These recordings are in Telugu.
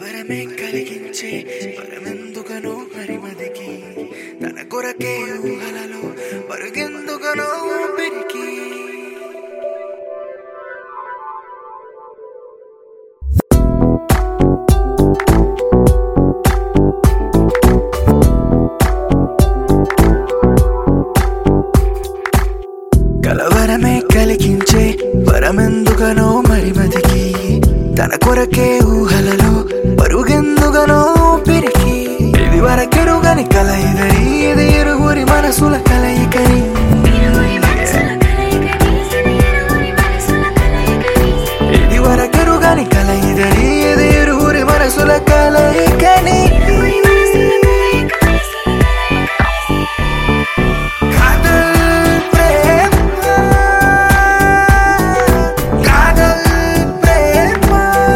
కలవరమే కలిగించే పరమెందుకనో హరిమదికి తన కొరకే ఊహలలో పరుగెందుకనో ఊపిరికి కలవరమే కలిగించే పరమెందుకనో మరిమతికి తన కొరకే ఊహలలో పరుగెందుకనో పెరిగి ఇది వరకెరుగని కలయిదని ఇది ఇరువురి మనసుల కలయికని ఇరువురి మనసుల కలయికని ఇది ఇరువురి మనసుల కలయికని ఇది వరకెరుగని కలయిదని ఇది ఇరువురి మనసుల కలయికని ఇరువురి మనసుల కలయికని కాదల్ ప్రేమ కాదల్ ప్రేమ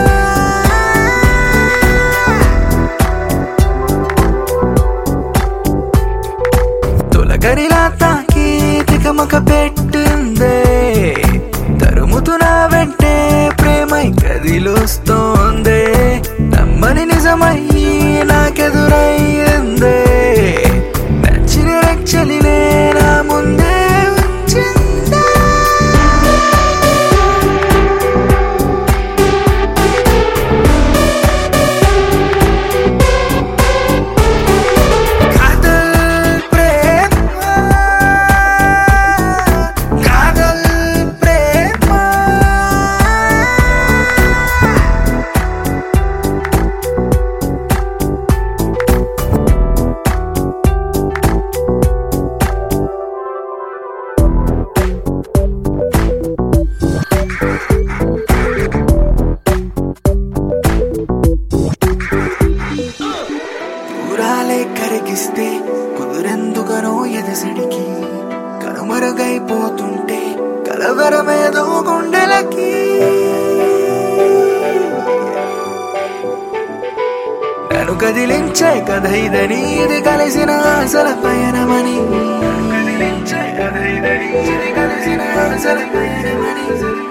తొలగరిలా తాకి తికమక పెట్టిందే తరుముతున్న వెంటే ప్రేమై కదిలొస్తోందే నమ్మని నిజమై నాకెదురయ్యిందే నచ్చిన రచ్చలినే నా ముందే ఉంచిందే కాదల్ ప్రేమ కాదల్ ప్రేమ దూరాలే కరిగిస్తే కుదురెందుకనో ఎదసడికి కనుమరుగైపోతుంటే కలవరమేదో గుండెలకి నన్ను కదిలించే కథ ఇదని ఇది కలిసిన ఆశల పయనమని కదిలించే కథ ఇదని ఇది కలిసిన ఆశల పయనమని